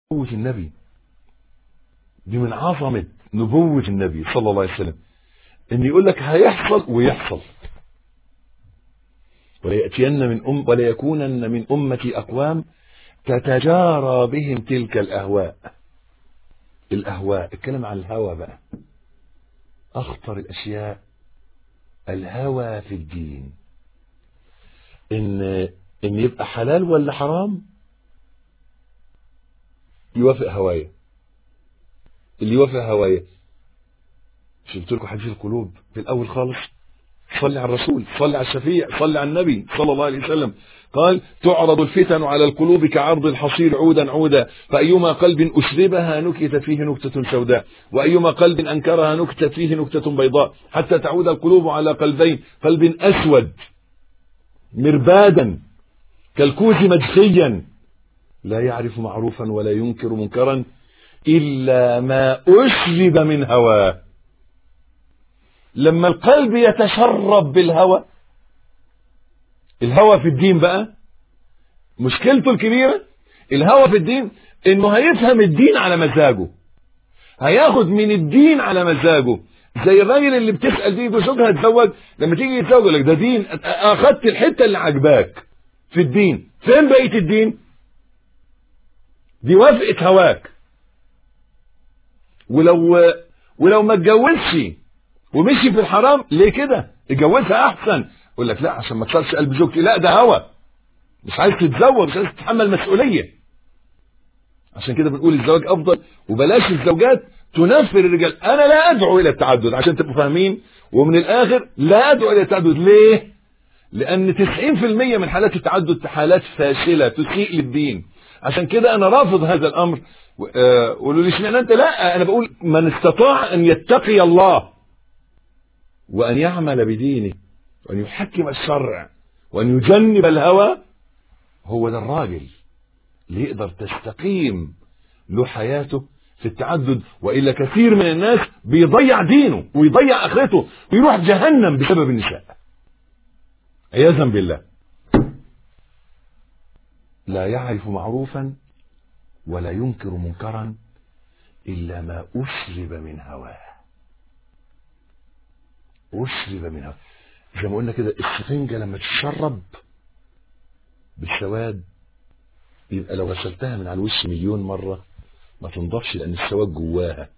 نبوة النبي دي من عظمة نبوة النبي صلى الله عليه وسلم ان يقول لك هيحصل ويحصل وليأتين من أم ولا يكونن من أمتي أقوام تتجارى بهم تلك الأهواء الأهواء اتكلم عن الهوى بقى أخطر الأشياء الهوى في الدين إن إن يبقى حلال ولا حرام يوافق هوايا اللي يوافق هوايا مش قلت لكم حديث القلوب في الأول خالص صلي على الرسول صلي على الشفيع صلي على النبي صلى الله عليه وسلم قال تعرض الفتن على القلوب كعرض الحصير عودا عودا فأيما قلب أشربها نكتت فيه نكتة سوداء وأيما قلب أنكرها نكتت فيه نكتة بيضاء حتى تعود القلوب على قلبين قلب أسود مربادا كالكوز مجخيا لا يعرف معروفا ولا ينكر منكرا إلا ما أشرب من هواه لما القلب يتشرب بالهوى الهوى في الدين بقى مشكلته الكبيرة الهوى في الدين انه هيفهم الدين على مزاجه هياخد من الدين على مزاجه زي الراجل اللي بتسأل دي زوجها تزوج لما تيجي يتزوج لك ده دين اخدت الحتة اللي عجباك في الدين فين بقية الدين دي وافقة هواك ولو ولو ما اتجوزش ومشي في الحرام ليه كده اتجوزها احسن يقول لك لا عشان ما تصلش قلب زوجتي لا ده هوى مش عايز تتزوج مش عايز تتحمل مسؤوليه عشان كده بنقول الزواج افضل وبلاش الزوجات تنفر الرجال انا لا ادعو الى التعدد عشان تبقوا فاهمين ومن الاخر لا ادعو الى التعدد ليه لان 90% من حالات التعدد حالات فاشله تسيء للدين عشان كده انا رافض هذا الامر قولوا لي اشمعنى انت لا انا بقول من استطاع ان يتقي الله وأن يعمل بدينه وأن يحكم الشرع وأن يجنب الهوى هو ده الراجل اللي يقدر تستقيم له حياته في التعدد وإلا كثير من الناس بيضيع دينه ويضيع آخرته ويروح جهنم بسبب النساء عياذا بالله لا يعرف معروفا ولا ينكر منكرا إلا ما أشرب من هواه أشرب منها زي ما قلنا كده السفنجة لما تتشرب بالسواد يبقى لو غسلتها من على الوش مليون مرة ما تنضفش لأن السواد جواها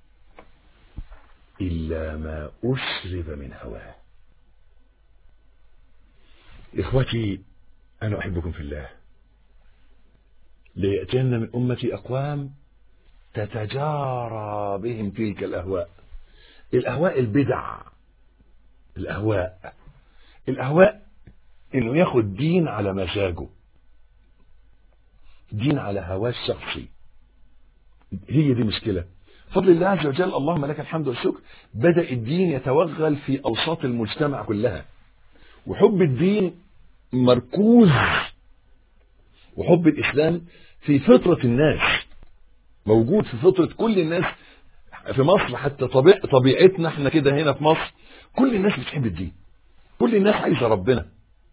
إلا ما أشرب من هواه إخوتي أنا أحبكم في الله ليأتين من أمتي أقوام تتجارى بهم تلك الأهواء الأهواء البدع الأهواء الأهواء إنه ياخد دين على مزاجه دين على هواه الشخصي هي دي مشكلة فضل الله عز وجل اللهم لك الحمد والشكر بدأ الدين يتوغل في أوساط المجتمع كلها وحب الدين مركوز وحب الإسلام في فطرة الناس موجود في فطرة كل الناس في مصر حتى طبيع طبيعتنا احنا كده هنا في مصر كل الناس بتحب الدين كل الناس عايزه ربنا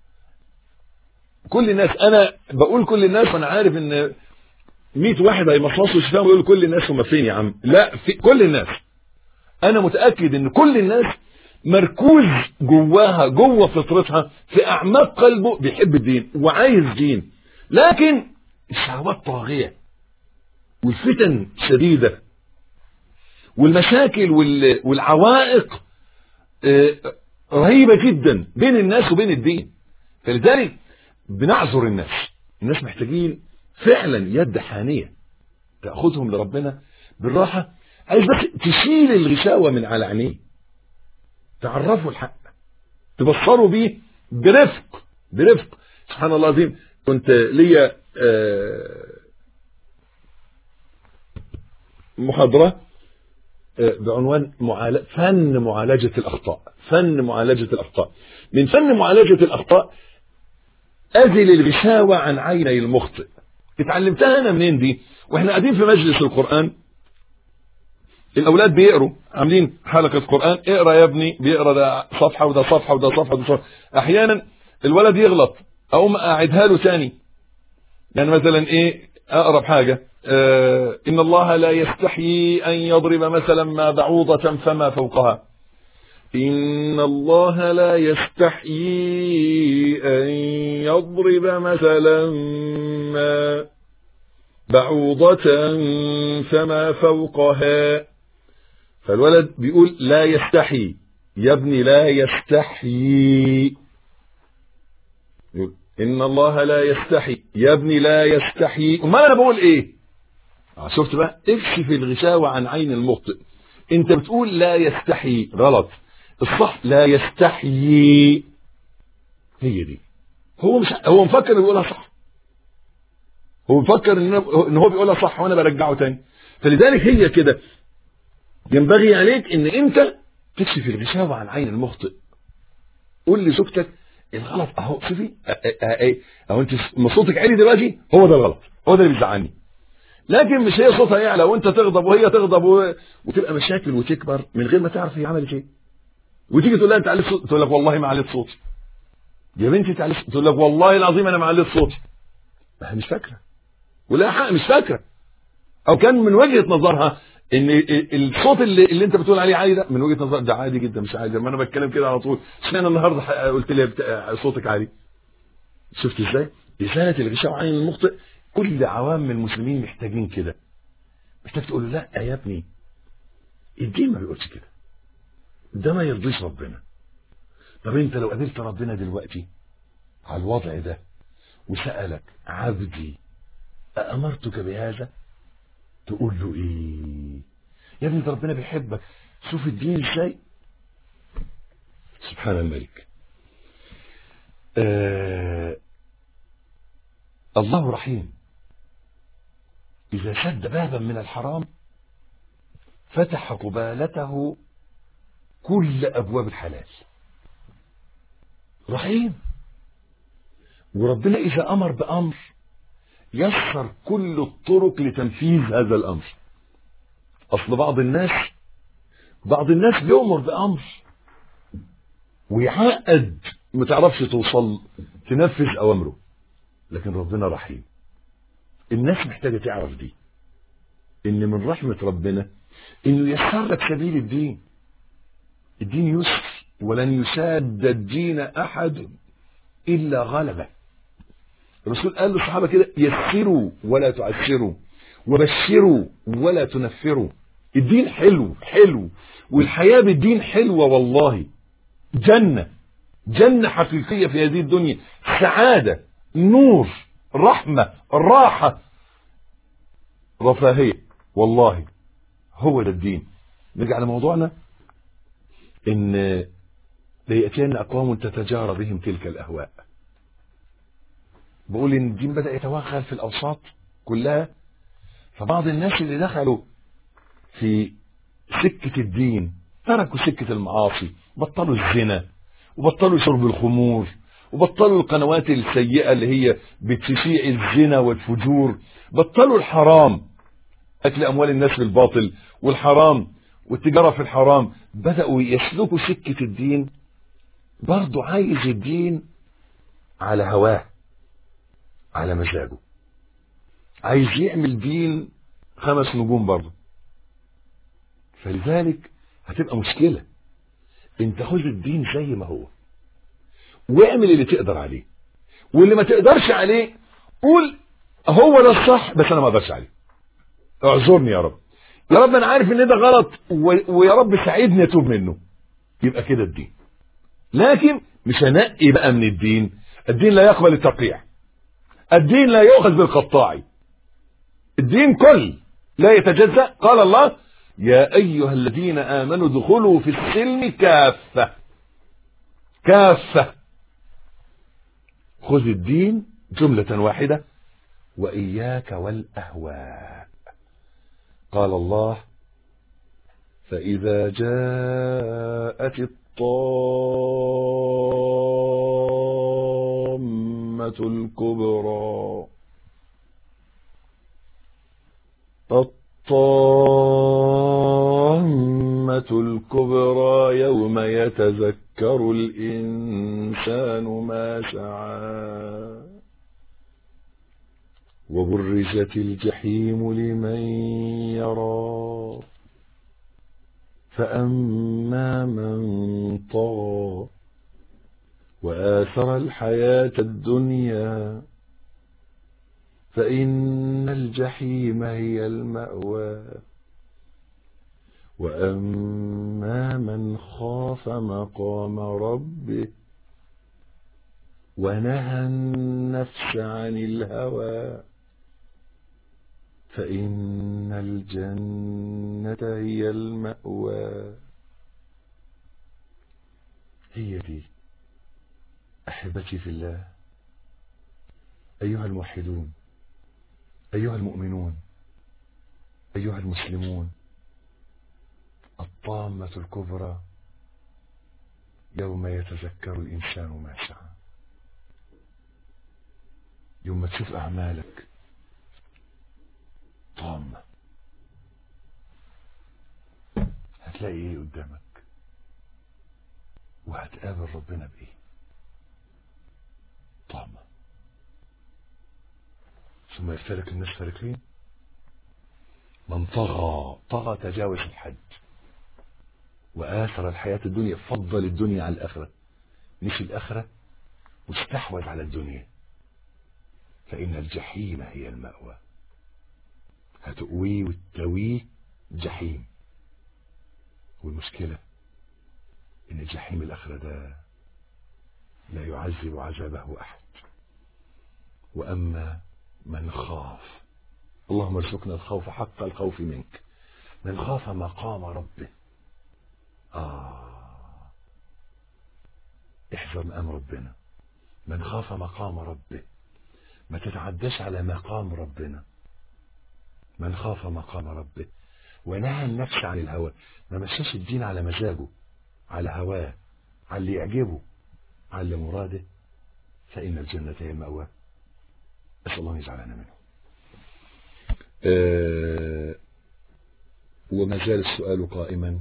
كل الناس انا بقول كل الناس وانا عارف ان 100 واحد هيمصمصوا شفاهم ويقولوا كل الناس هم فين يا عم لا في كل الناس انا متاكد ان كل الناس مركوز جواها جوه فطرتها في اعماق قلبه بيحب الدين وعايز دين لكن الشهوات طاغيه والفتن شديده والمشاكل والعوائق رهيبة جدا بين الناس وبين الدين فلذلك بنعذر الناس الناس محتاجين فعلا يد حانية تأخذهم لربنا بالراحة عايز بس تشيل الغشاوة من على عينيه تعرفوا الحق تبصروا بيه برفق برفق سبحان الله العظيم كنت ليا محاضرة بعنوان معالج فن معالجة الأخطاء فن معالجة الأخطاء من فن معالجة الأخطاء أزل الغشاوة عن عيني المخطئ اتعلمتها أنا منين دي واحنا قاعدين في مجلس القرآن الأولاد بيقروا عاملين حلقة قرآن اقرا يا ابني بيقرا ده صفحة وده صفحة وده صفحة وده صفحة أحيانا الولد يغلط أقوم أعيدها له تاني يعني مثلا إيه أقرب حاجة آه إن الله لا يستحيي أن يضرب مثلا ما بعوضة فما فوقها إن الله لا يستحيي أن يضرب مثلا ما بعوضة فما فوقها فالولد بيقول لا يستحي يا ابني لا يستحيي يقول إن الله لا يستحي يا ابني لا يستحي وما أنا بقول إيه آه شفت بقى اكشف الغشاوة عن عين المخطئ انت بتقول لا يستحي غلط الصح لا يستحيي هي دي هو مش هو مفكر بيقولها صح هو مفكر ان ان هو بيقولها صح وانا برجعه تاني فلذلك هي كده ينبغي عليك ان انت تكشف الغشاوة عن عين المخطئ قول لزوجتك الغلط اهو شوفي اهو انت صوتك عالي دلوقتي هو ده الغلط هو ده اللي بيزعلني لكن مش هي صوتها يعلى وانت تغضب وهي تغضب و... وتبقى مشاكل وتكبر من غير ما تعرف هي عملت ايه وتيجي تقول لها انت عليت صوت تقول لك والله ما عليت صوتي يا بنتي انت عليت تقول لك والله العظيم انا ما عليت صوتي ما هي مش فاكره ولا حق مش فاكره او كان من وجهه نظرها ان الصوت اللي, اللي انت بتقول عليه عالي ده من وجهه نظر ده عادي جدا مش عادي ما انا بتكلم كده على طول اشمعنى النهارده قلت لي صوتك عالي شفت ازاي ازاله الغشاء عن المخطئ كل عوام المسلمين محتاجين كده محتاج تقول له لا يا ابني الدين ما بيقولش كده ده ما يرضيش ربنا طب انت لو قابلت ربنا دلوقتي على الوضع ده وسألك عبدي أأمرتك بهذا تقول له ايه يا ابني ده ربنا بيحبك شوف الدين ازاي سبحان الملك آه الله رحيم إذا سد بابا من الحرام فتح قبالته كل أبواب الحلال رحيم وربنا إذا أمر بأمر يسر كل الطرق لتنفيذ هذا الأمر أصل بعض الناس بعض الناس بيؤمر بأمر ويعقد ما تعرفش توصل تنفذ أوامره لكن ربنا رحيم الناس محتاجة تعرف دي ان من رحمة ربنا انه يسر لك سبيل الدين الدين يسر ولن يساد الدين احد الا غلبه الرسول قال للصحابة كده يسروا ولا تعسروا وبشروا ولا تنفروا الدين حلو حلو والحياة بالدين حلوة والله جنة جنة حقيقية في هذه الدنيا سعادة نور رحمة راحة رفاهية والله هو ده الدين نرجع لموضوعنا ان ليأتين أقوام تتجارى بهم تلك الأهواء بقول ان الدين بدأ يتوغل في الأوساط كلها فبعض الناس اللي دخلوا في سكة الدين تركوا سكة المعاصي بطلوا الزنا وبطلوا شرب الخمور وبطلوا القنوات السيئة اللي هي بتشيع الزنا والفجور بطلوا الحرام أكل أموال الناس بالباطل والحرام والتجارة في الحرام بدأوا يسلكوا سكة الدين برضو عايز الدين على هواه على مزاجه عايز يعمل دين خمس نجوم برضه فلذلك هتبقى مشكلة انت خذ الدين زي ما هو واعمل اللي تقدر عليه واللي ما تقدرش عليه قول هو ده الصح بس انا ما اقدرش عليه اعذرني يا رب يا رب انا عارف ان ده غلط و... ويا رب ساعدني اتوب منه يبقى كده الدين لكن مش هنقي بقى من الدين الدين لا يقبل التقطيع الدين لا يؤخذ بالقطاع الدين كل لا يتجزأ قال الله يا أيها الذين آمنوا ادخلوا في السلم كافة كافة خذ الدين جملة واحدة وإياك والأهواء قال الله فإذا جاءت الطامة الكبرى الطامة الكبرى يوم يتذكر الإنسان ما سعى وبرزت الجحيم لمن يرى فأما من طغى وآثر الحياة الدنيا فإن الجحيم هي المأوى وأما من خاف مقام ربه ونهى النفس عن الهوى فإن الجنة هي المأوى هي دي أحبتي في الله أيها الموحدون أيها المؤمنون أيها المسلمون الطامة الكبرى يوم يتذكر الإنسان ما سعى يوم ما تشوف أعمالك طامة هتلاقي ايه قدامك وهتقابل ربنا بايه طامة ثم يفترق الناس فريقين من طغى طغى تجاوز الحد وآثر الحياة الدنيا فضل الدنيا على الآخرة مش الآخرة واستحوذ على الدنيا فإن الجحيم هي المأوى هتقويه وتقويه جحيم والمشكلة إن الجحيم الآخرة ده لا يعذب عذابه أحد وأما من خاف اللهم ارزقنا الخوف حق الخوف منك من خاف مقام ربه آه احذر مقام ربنا من خاف مقام ربه ما تتعداش على مقام ربنا من خاف مقام ربه ونهى النفس عن الهوى ما مشاش الدين على مزاجه على هواه على اللي يعجبه على اللي مراده فإن الجنة هي المأوى أسأل الله يجعلنا منه أه وما زال السؤال قائما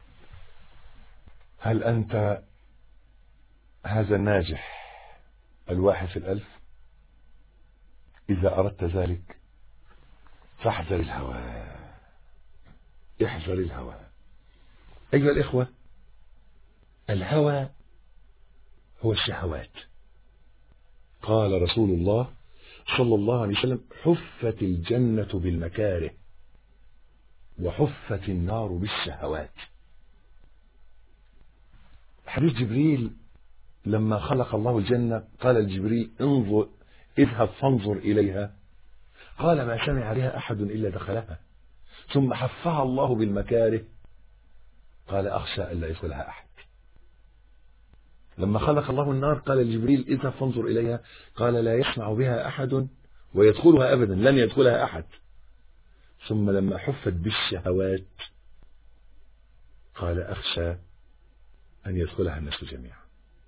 هل أنت هذا الناجح الواحد في الألف إذا أردت ذلك فاحذر الهوى احذر الهوى أيها الإخوة الهوى هو الشهوات قال رسول الله صلى الله عليه وسلم حفت الجنة بالمكاره وحفت النار بالشهوات حديث جبريل لما خلق الله الجنة قال الجبريل انظر اذهب فانظر إليها قال ما سمع بها أحد إلا دخلها ثم حفها الله بالمكاره قال أخشى ألا يدخلها أحد لما خلق الله النار قال جبريل اذهب فانظر إليها قال لا يسمع بها أحد ويدخلها أبدا لن يدخلها أحد ثم لما حفت بالشهوات قال أخشى أن يدخلها الناس جميعا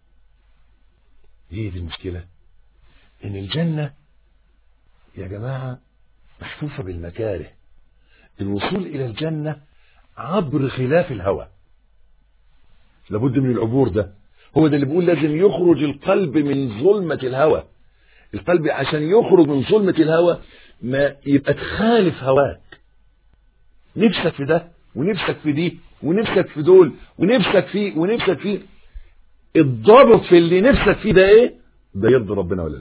هي دي المشكلة إن الجنة يا جماعة محفوفة بالمكاره الوصول إلى الجنة عبر خلاف الهوى لابد من العبور ده هو ده اللي بيقول لازم يخرج القلب من ظلمة الهوى القلب عشان يخرج من ظلمة الهوى ما يبقى تخالف هواك نفسك في ده ونفسك في دي ونفسك في دول ونفسك فيه ونفسك فيه الضابط في اللي نفسك فيه ده ايه ده يرضي ربنا ولا لا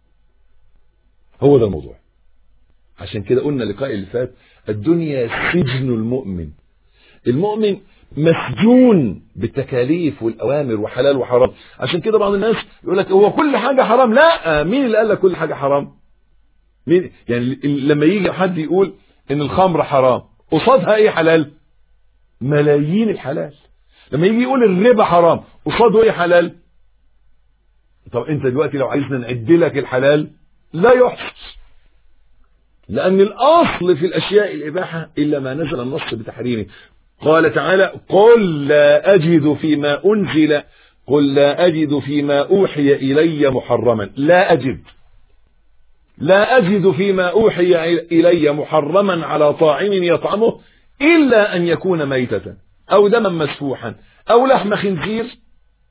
هو ده الموضوع عشان كده قلنا اللقاء اللي فات الدنيا سجن المؤمن المؤمن مسجون بالتكاليف والأوامر وحلال وحرام عشان كده بعض الناس يقول لك هو كل حاجة حرام لا مين اللي قال لك كل حاجة حرام مين يعني لما يجي حد يقول ان الخمر حرام قصادها ايه حلال ملايين الحلال لما يجي يقول الربا حرام قصاده ايه حلال طب انت دلوقتي لو عايزنا نعد لك الحلال لا يحصى لأن الأصل في الأشياء الإباحة إلا ما نزل النص بتحريمه قال تعالى قل لا أجد فيما أنزل قل لا أجد فيما أوحي إلي محرما لا أجد لا أجد فيما أوحي إلي محرما على طاعم يطعمه إلا أن يكون ميتة أو دما مسفوحا أو لحم خنزير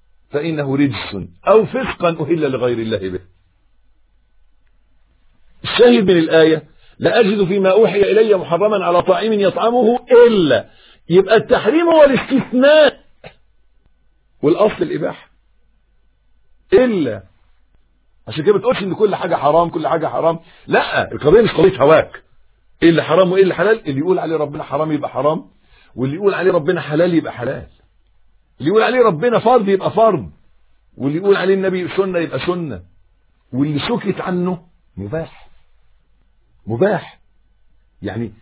فإنه رجس أو فسقا أهل لغير الله به الشاهد من الآية لا أجد فيما أوحي إلي محرما على طاعم يطعمه إلا يبقى التحريم هو الاستثناء والأصل الإباحة إلا عشان كده ما تقولش إن كل حاجة حرام كل حاجة حرام لا القضية مش قضية هواك إيه اللي حرام وإيه اللي حلال اللي يقول عليه ربنا حرام يبقى حرام واللي يقول عليه ربنا حلال يبقى حلال اللي يقول عليه ربنا فرض يبقى فرض واللي يقول عليه النبي سنة يبقى سنة واللي سكت عنه مباح مباح يعني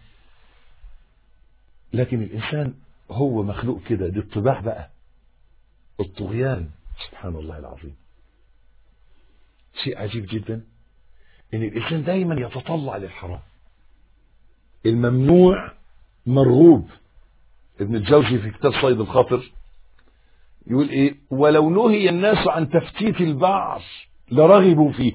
لكن الإنسان هو مخلوق كده دي الطباع بقى الطغيان سبحان الله العظيم شيء عجيب جدا ان الانسان دايما يتطلع للحرام الممنوع مرغوب ابن الجوزي في كتاب صيد الخاطر يقول ايه ولو نهي الناس عن تفتيت البعض لرغبوا فيه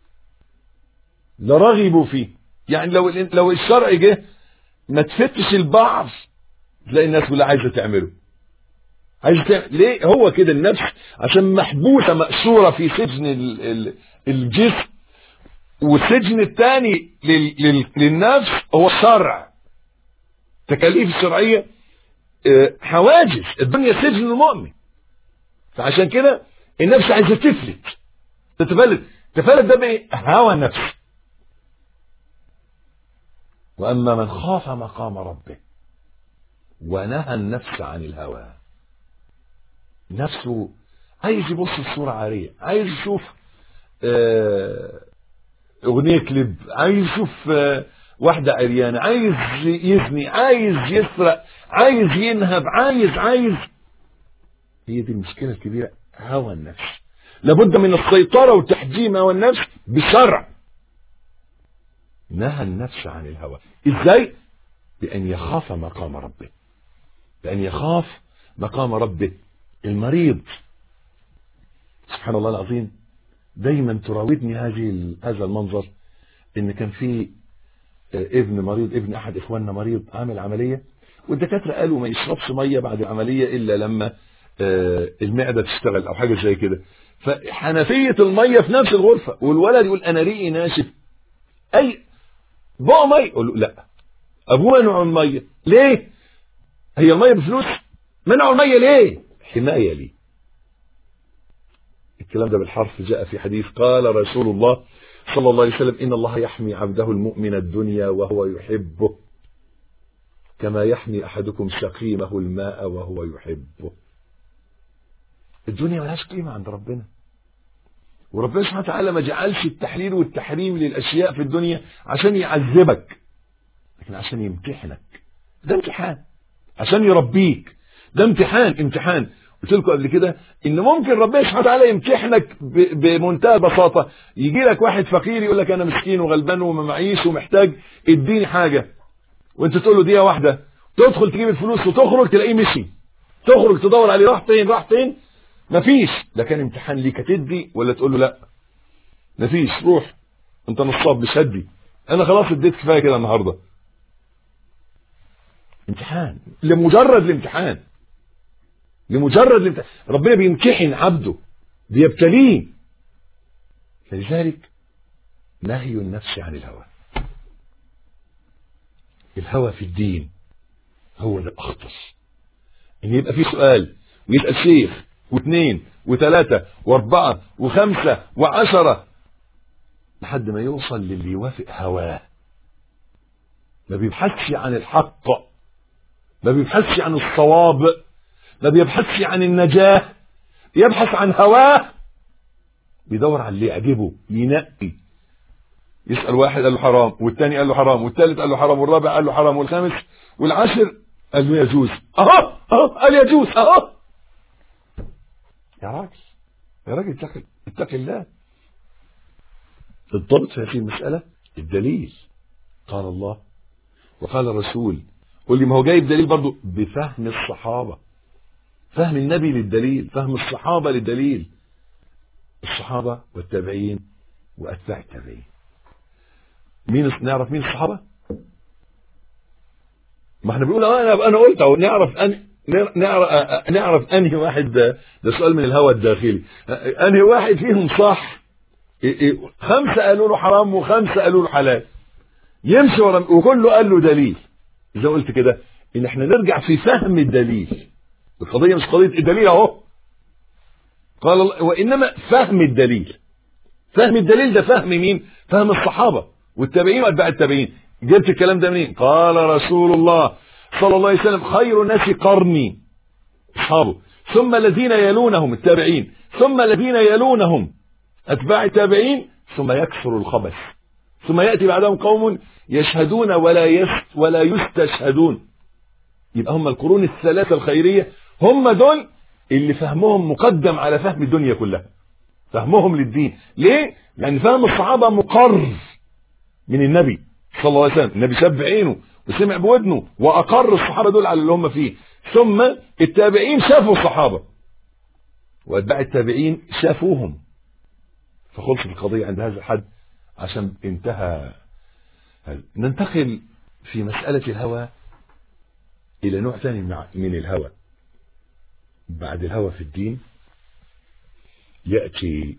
لرغبوا فيه يعني لو لو الشرع جه ما تفتش البعض تلاقي الناس كلها عايزه تعمله عايزه تعمل ليه هو كده النفس عشان محبوسه مأسوره في سجن ال... ال... الجسم والسجن الثاني لل... لل... للنفس هو الشرع تكاليف الشرعيه حواجز الدنيا سجن المؤمن فعشان كده النفس عايزه تفلت تتفلت تفلت ده بايه هوى النفس واما من خاف مقام ربه ونهى النفس عن الهوى نفسه عايز يبص الصورة عارية عايز يشوف اغنية كليب عايز يشوف واحدة عريانة عايز يزني عايز يسرق عايز ينهب عايز عايز هي دي المشكلة الكبيرة هوى النفس لابد من السيطرة وتحجيم هوى النفس بشرع نهى النفس عن الهوى ازاي بأن يخاف مقام ربه بأن يخاف مقام ربه المريض سبحان الله العظيم دايما تراودني هذه هذا المنظر ان كان في ابن مريض ابن احد اخواننا مريض عامل عمليه والدكاتره قالوا ما يشربش ميه بعد العمليه الا لما المعده تشتغل او حاجه زي كده فحنفيه الميه في نفس الغرفه والولد يقول انا ريقي ناشف اي بقى ميه يقول له لا ابوه منع الميه ليه هي الميه بفلوس منعوا الميه ليه حمايه ليه الكلام ده بالحرف جاء في حديث قال رسول الله صلى الله عليه وسلم إن الله يحمي عبده المؤمن الدنيا وهو يحبه كما يحمي أحدكم سقيمه الماء وهو يحبه الدنيا ملهاش قيمة عند ربنا وربنا سبحانه وتعالى ما جعلش التحليل والتحريم للأشياء في الدنيا عشان يعذبك لكن عشان يمتحنك ده امتحان عشان يربيك ده امتحان امتحان قلت لكم قبل كده ان ممكن ربنا سبحانه وتعالى يمتحنك بمنتهى البساطه يجي لك واحد فقير يقول لك انا مسكين وغلبان وما معيش ومحتاج اديني حاجه وانت تقول له دقيقه واحده تدخل تجيب الفلوس وتخرج تلاقيه مشي تخرج تدور عليه راح فين راح فين مفيش ده كان امتحان ليك هتدي ولا تقول له لا مفيش روح انت نصاب مش هدي انا خلاص اديت كفايه كده النهارده امتحان لمجرد الامتحان لمجرد الامتحان ربنا بيمتحن عبده بيبتليه فلذلك نهي النفس عن الهوى الهوى في الدين هو الأخطر ان يبقى في سؤال ويسأل شيخ واثنين وثلاثة واربعة وخمسة وعشرة لحد ما يوصل للي يوافق هواه ما بيبحثش عن الحق ما بيبحثش عن الصواب ما بيبحثش عن النجاة يبحث عن هواه بيدور على اللي يعجبه ينقي يسأل واحد قال له حرام والتاني قال له حرام والتالت قال له حرام والرابع قال له حرام والخامس والعاشر قال له يجوز اهو اهو قال يجوز اهو يا راجل يا راجل اتق اتق الله الضبط في هذه المسألة الدليل قال الله وقال الرسول قول لي ما هو جايب دليل برضه بفهم الصحابة فهم النبي للدليل فهم الصحابة للدليل الصحابة والتابعين وأتباع التابعين مين نعرف مين الصحابة ما احنا بنقول انا انا قلت اهو نعرف ان نعرف نعرف انهي واحد ده, ده سؤال من الهوى الداخلي انهي واحد فيهم صح إيه إيه خمسة قالوا له حرام وخمسة قالوا له حلال يمشي ورا وكله قال له دليل زي ما قلت كده ان احنا نرجع في فهم الدليل القضية مش قضية الدليل اهو قال الله وانما فهم الدليل فهم الدليل ده فهم مين فهم الصحابة والتابعين واتباع التابعين جبت الكلام ده منين قال رسول الله صلى الله عليه وسلم خير الناس قرني اصحابه ثم الذين يلونهم التابعين ثم الذين يلونهم اتباع التابعين ثم يكثر الخبث ثم ياتي بعدهم قوم يشهدون ولا يست ولا يستشهدون يبقى هم القرون الثلاثه الخيريه هم دول اللي فهمهم مقدم على فهم الدنيا كلها فهمهم للدين ليه لان فهم الصحابه مقر من النبي صلى الله عليه وسلم النبي شاب عينه وسمع بودنه واقر الصحابه دول على اللي هم فيه ثم التابعين شافوا الصحابه واتباع التابعين شافوهم فخلصت القضيه عند هذا الحد عشان انتهى هذا. ننتقل في مسألة الهوى إلى نوع ثاني من الهوى بعد الهوى في الدين يأتي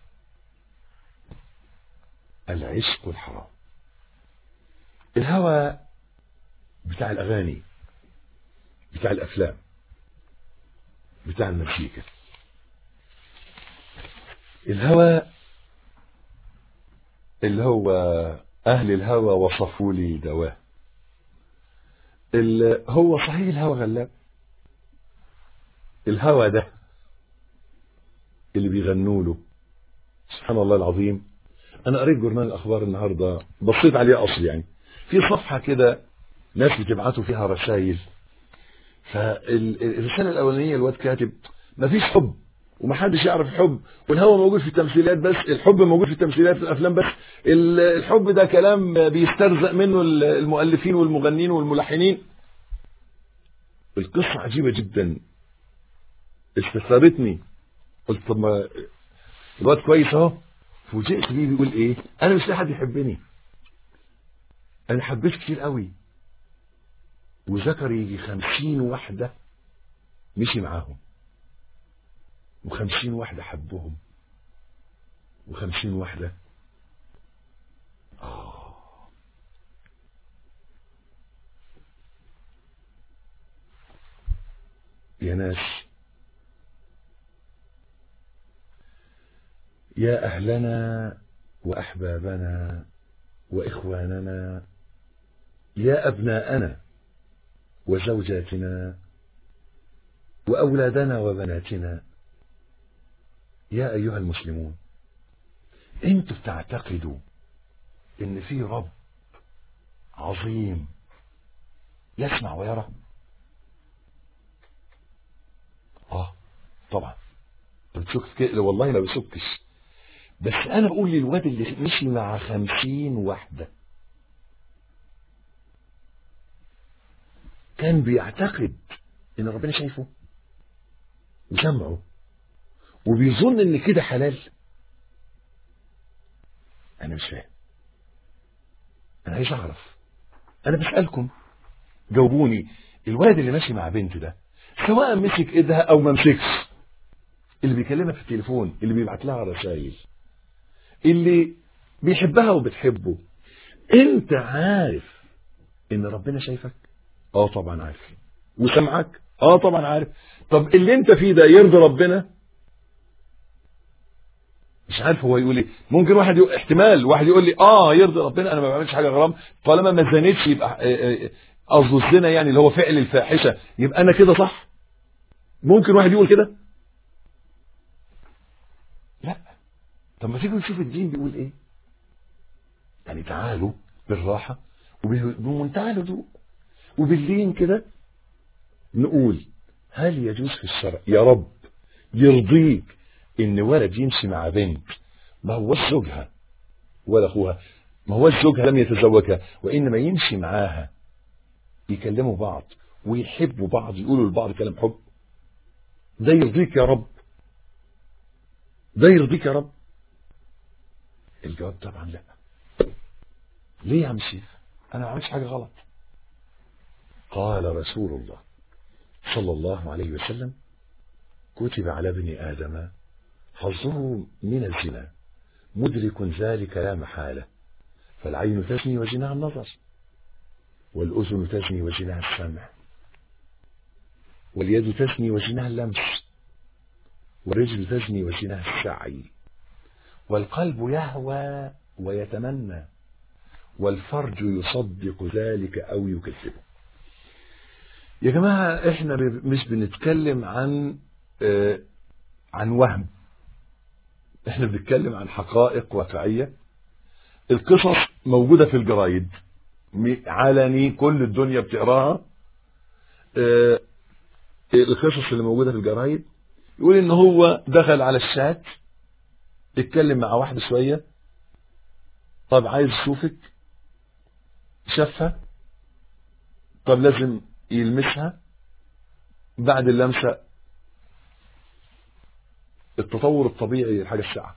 العشق الحرام الهوى بتاع الأغاني بتاع الأفلام بتاع المزيكا الهوى اللي هو أهل الهوى وصفوا لي دواه هو صحيح الهوى غلاب الهوى ده اللي بيغنوا له سبحان الله العظيم انا قريت جورنال الاخبار النهارده بصيت عليه اصل يعني في صفحه كده ناس بتبعتوا فيها رسائل فالرساله الاولانيه الواد كاتب مفيش حب ومحدش يعرف الحب والهوى موجود في التمثيلات بس الحب موجود في التمثيلات في الافلام بس الحب ده كلام بيسترزق منه المؤلفين والمغنين والملحنين القصة عجيبة جدا استثارتني قلت طب ما الواد كويس اهو فوجئت بيه بيقول ايه انا مش لاقي حد يحبني انا حبيت كتير قوي وذكر يجي خمسين واحدة مشي معاهم وخمسين واحدة حبهم وخمسين واحدة آه. يا ناس يا أهلنا وأحبابنا وإخواننا يا أبناءنا وزوجاتنا وأولادنا وبناتنا يا أيها المسلمون انتوا بتعتقدوا ان في رب عظيم يسمع ويرى اه طبعا انت بتشك كده والله ما بشكش بس انا بقول للواد اللي مشي مع خمسين واحدة كان بيعتقد ان ربنا شايفه وسمعه وبيظن ان كده حلال انا مش فاهم انا عايز اعرف انا بسالكم جاوبوني الولد اللي ماشي مع بنت ده سواء مسك ايدها او ما مسكش اللي بيكلمها في التليفون اللي بيبعت لها رسائل اللي بيحبها وبتحبه انت عارف ان ربنا شايفك اه طبعا عارف وسمعك اه طبعا عارف طب اللي انت فيه ده يرضي ربنا مش عارف هو يقول ايه ممكن واحد يقول احتمال واحد يقول لي اه يرضي ربنا انا ما بعملش حاجه غرام طالما ما زنيتش يبقى قصده الزنا يعني اللي هو فعل الفاحشه يبقى انا كده صح ممكن واحد يقول كده لا طب ما تيجي نشوف الدين بيقول ايه يعني تعالوا بالراحه وبمنتهى الهدوء وباللين كده نقول هل يجوز في الشرع يا رب يرضيك ان ولد يمشي مع بنت ما هو زوجها ولا اخوها ما هو زوجها لم يتزوجها وانما يمشي معاها يكلموا بعض ويحبوا بعض يقولوا لبعض كلام حب ده يرضيك يا رب ده يرضيك يا رب الجواب طبعا لا ليه يا عم شيخ انا ما عملتش حاجه غلط قال رسول الله صلى الله عليه وسلم كتب على ابن ادم حظه من الزنا مدرك ذلك لا محالة فالعين تزني وزناها النظر والأذن تزني وزناها السمع واليد تزني وزناها اللمس والرجل تزني وزناها السعي والقلب يهوى ويتمنى والفرج يصدق ذلك أو يكذبه يا جماعة احنا مش بنتكلم عن اه عن وهم احنا بنتكلم عن حقائق واقعية القصص موجودة في الجرايد علني كل الدنيا بتقراها اه القصص اللي موجودة في الجرايد يقول ان هو دخل على الشات اتكلم مع واحدة شوية طب عايز اشوفك شافها طب لازم يلمسها بعد اللمسة التطور الطبيعي للحاجة الساعة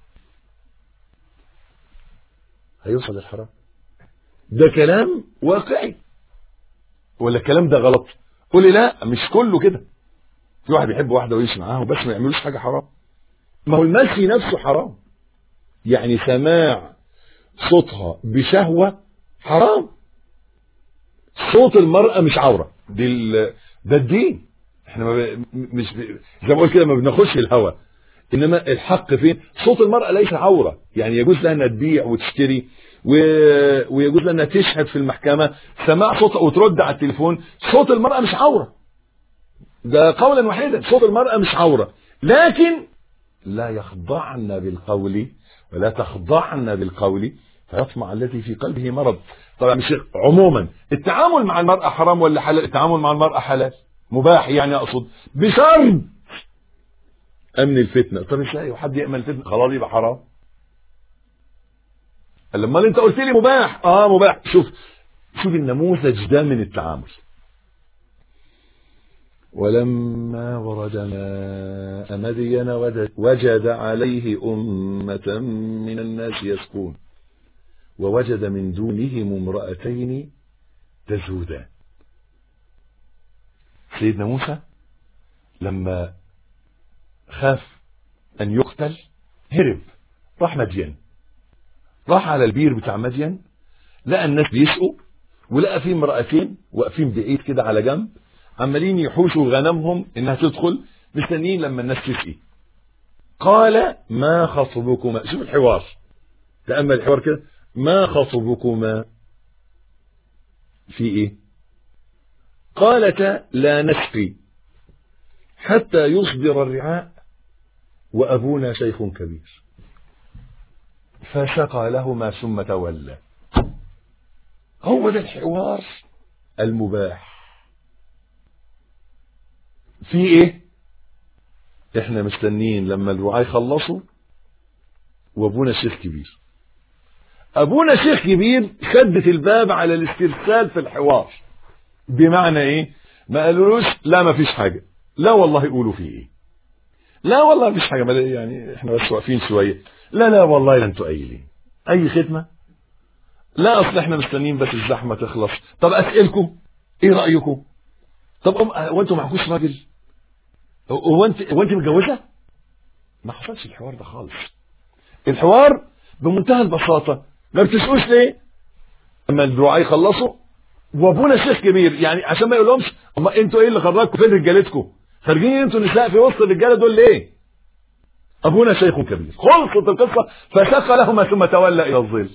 هيوصل للحرام ده كلام واقعي ولا الكلام ده غلط قول لي لا مش كله كده في واحد يحب واحدة ويمشي معاها وبس ما يعملوش حاجة حرام ما هو المشي نفسه حرام يعني سماع صوتها بشهوة حرام صوت المرأة مش عورة دي ال... ده الدين احنا ما ب... مش ب... زي ما بقول كده ما بناخدش الهوى انما الحق فين صوت المرأة ليس عورة يعني يجوز لها انها تبيع وتشتري و... ويجوز لها انها تشهد في المحكمة سماع صوتها وترد على التليفون صوت المرأة مش عورة ده قولا واحدا صوت المرأة مش عورة لكن لا يخضعن بالقول ولا تخضعن بالقول فيطمع الذي في قلبه مرض طبعا مش عموما التعامل مع المرأة حرام ولا حلال التعامل مع المرأة حلال مباح يعني اقصد بشرط امن الفتنة طب ازاي وحد يأمن الفتنة خلاص يبقى حرام لما انت قلت لي مباح اه مباح شوف شوف النموذج ده من التعامل ولما ورد ماء مدين وجد عليه أمة من الناس يسقون ووجد من دونهم امرأتين تزودان سيدنا موسى لما خاف أن يقتل هرب راح مدين راح على البير بتاع مدين لقى الناس بيسقوا ولقى فيه امرأتين واقفين بعيد كده على جنب عمالين يحوشوا غنمهم انها تدخل مستنيين لما الناس تسقي قال ما خطبكما شوف الحوار تأمل الحوار كده ما خطبكما في ايه قالتا لا نسقي حتى يصدر الرعاء وأبونا شيخ كبير فسقى لهما ثم تولى هو ده الحوار المباح في ايه احنا مستنيين لما الرعاة يخلصوا وابونا شيخ كبير ابونا شيخ كبير شدت الباب على الاسترسال في الحوار بمعنى ايه ما قالولوش لا ما فيش حاجة لا والله يقولوا في ايه لا والله مفيش حاجة يعني احنا بس واقفين شوية لا لا والله انتوا قايلين اي خدمة لا اصل احنا مستنيين بس الزحمة تخلص طب اسئلكم ايه رأيكم طب هو انتوا معكوش راجل هو انت هو انت متجوزه ما حصلش الحوار ده خالص الحوار بمنتهى البساطه ما بتسالوش ليه اما الرعاة يخلصوا وابونا شيخ كبير يعني عشان ما يقولهمش اما انتوا ايه اللي خرجكم فين رجالتكم خارجين انتوا نساء في وسط الرجاله دول ليه ابونا شيخ كبير خلصت القصه فسق لهما ثم تولى الى الظل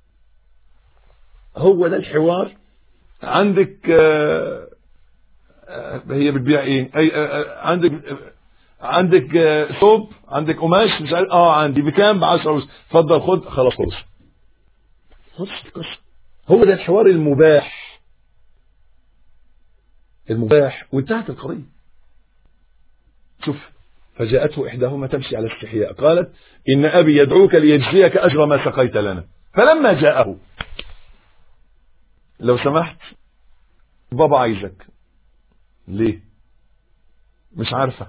هو ده الحوار عندك آه هي بتبيع ايه اي عندك عندك ثوب عندك قماش مش عارف اه عندي بكام ب 10 ونص اتفضل خد خلاص خلص خلص القصه هو ده الحوار المباح المباح وانتهت القضيه شوف فجاءته احداهما تمشي على استحياء قالت ان ابي يدعوك ليجزيك اجر ما سقيت لنا فلما جاءه لو سمحت بابا عايزك ليه مش عارفة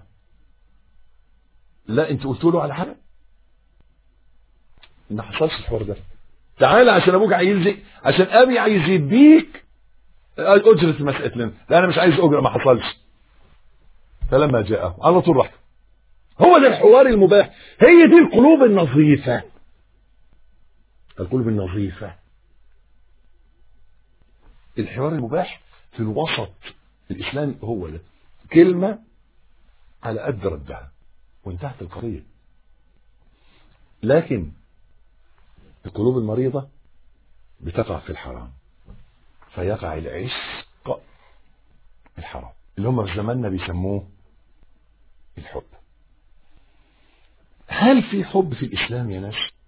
لا انت قلت له على حاجة ما حصلش الحوار ده تعالى عشان ابوك عايز عشان ابي عايز يديك اجرة مسألة لنا لا انا مش عايز اجرة ما حصلش فلما جاءه على طول راح هو ده الحوار المباح هي دي القلوب النظيفة القلوب النظيفة الحوار المباح في الوسط الإسلام هو ده كلمة على قد ردها وانتهت القضية لكن القلوب المريضة بتقع في الحرام فيقع العشق الحرام اللي هم في زماننا بيسموه الحب هل في حب في الإسلام يا ناس